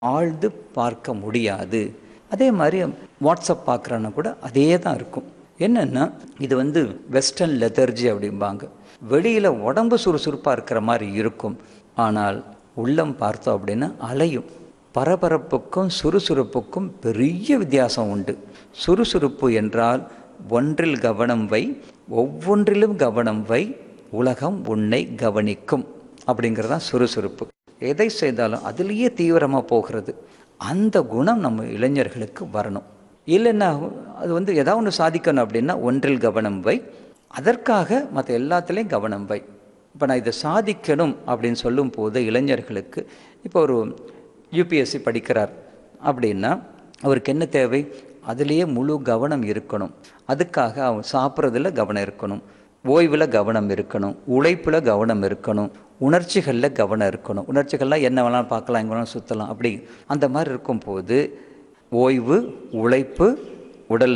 ஆழ்ந்து பார்க்க முடியாது அதே மாதிரி வாட்ஸ்அப் பார்க்குறன்னா கூட அதே தான் இருக்கும் என்னென்னா இது வந்து வெஸ்டர்ன் லெதர்ஜி அப்படிம்பாங்க வெளியில் உடம்பு சுறுசுறுப்பாக இருக்கிற மாதிரி இருக்கும் ஆனால் உள்ளம் பார்த்தோம் அப்படின்னா அலையும் பரபரப்புக்கும் சுறுசுறுப்புக்கும் பெரிய வித்தியாசம் உண்டு சுறுசுறுப்பு என்றால் ஒன்றில் கவனம் வை ஒவ்வொன்றிலும் கவனம் வை உலகம் உன்னை கவனிக்கும் அப்படிங்கிறது தான் சுறுசுறுப்பு எதை செய்தாலும் அதுலேயே தீவிரமாக போகிறது அந்த குணம் நம்ம இளைஞர்களுக்கு வரணும் இல்லைன்னா அது வந்து ஏதாவது ஒன்று சாதிக்கணும் அப்படின்னா ஒன்றில் கவனம் வை அதற்காக மற்ற எல்லாத்துலேயும் கவனம் வை இப்போ நான் இதை சாதிக்கணும் அப்படின்னு சொல்லும் போது இளைஞர்களுக்கு இப்போ ஒரு யூபிஎஸ்சி படிக்கிறார் அப்படின்னா அவருக்கு என்ன தேவை அதுலேயே முழு கவனம் இருக்கணும் அதுக்காக அவன் சாப்பிட்றதுல கவனம் இருக்கணும் ஓய்வில் கவனம் இருக்கணும் உழைப்பில் கவனம் இருக்கணும் உணர்ச்சிகளில் கவனம் இருக்கணும் உணர்ச்சிகள்லாம் என்ன வேணாலும் பார்க்கலாம் எங்கே வேணாலும் சுற்றலாம் அப்படி அந்த மாதிரி இருக்கும்போது ஓய்வு உழைப்பு உடல்